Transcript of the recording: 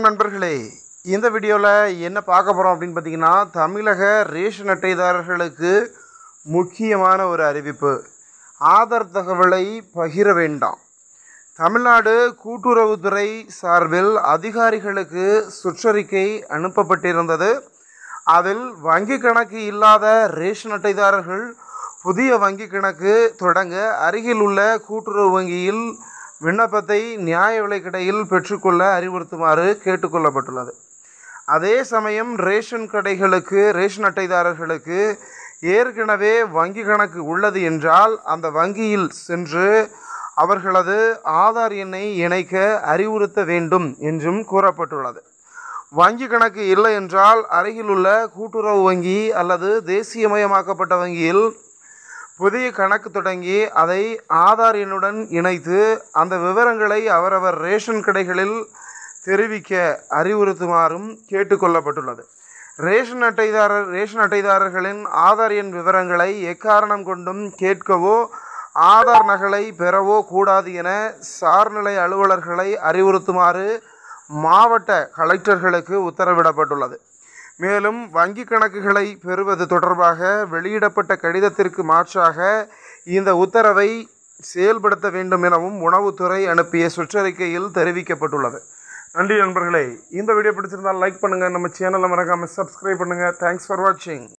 நண்பர்களே இந்த வீடியோவில் என்ன பார்க்க போகிறோம் அப்படின்னு பார்த்தீங்கன்னா தமிழக ரேஷன் அட்டைதாரர்களுக்கு முக்கியமான ஒரு அறிவிப்பு ஆதார் தகவலை பகிர வேண்டாம் தமிழ்நாடு கூட்டுறவுத்துறை சார்பில் அதிகாரிகளுக்கு சுற்றறிக்கை அனுப்பப்பட்டிருந்தது அதில் வங்கி கணக்கு இல்லாத ரேஷன் அட்டைதாரர்கள் புதிய வங்கி கணக்கு தொடங்க அருகில் உள்ள கூட்டுறவு வங்கியில் விண்ணப்பத்தை நியாய விலைக்கடையில் பெற்றுக்கொள்ள அறிவுறுத்துமாறு கேட்டுக்கொள்ளப்பட்டுள்ளது அதே சமயம் ரேஷன் கடைகளுக்கு ரேஷன் அட்டைதாரர்களுக்கு ஏற்கனவே வங்கி கணக்கு உள்ளது என்றால் அந்த வங்கியில் சென்று அவர்களது ஆதார் எண்ணை இணைக்க அறிவுறுத்த வேண்டும் என்றும் கூறப்பட்டுள்ளது வங்கி கணக்கு இல்லை என்றால் அருகிலுள்ள கூட்டுறவு வங்கி அல்லது தேசியமயமாக்கப்பட்ட வங்கியில் புதிய கணக்கு தொடங்கி அதை ஆதார் எண்ணுடன் இணைத்து அந்த விவரங்களை அவரவர் ரேஷன் கடைகளில் தெரிவிக்க அறிவுறுத்துமாறும் கேட்டுக்கொள்ளப்பட்டுள்ளது ரேஷன் அட்டைதாரர் ரேஷன் அட்டைதாரர்களின் ஆதார் எண் விவரங்களை எக்காரணம் கொண்டும் கேட்கவோ ஆதார் நகலை பெறவோ கூடாது என சார்நிலை அலுவலர்களை அறிவுறுத்துமாறு மாவட்ட கலெக்டர்களுக்கு உத்தரவிடப்பட்டுள்ளது மேலும் வங்கி கணக்குகளை பெறுவது தொடர்பாக வெளியிடப்பட்ட கடிதத்திற்கு மாற்றாக இந்த உத்தரவை செயல்படுத்த வேண்டும் எனவும் உணவுத்துறை அனுப்பிய சுற்றறிக்கையில் தெரிவிக்கப்பட்டுள்ளது நன்றி நண்பர்களே இந்த வீடியோ பிடிச்சிருந்தால் லைக் பண்ணுங்கள் நம்ம சேனலை மறக்காமல் சப்ஸ்கிரைப் பண்ணுங்கள் தேங்க்ஸ் ஃபார் வாட்சிங்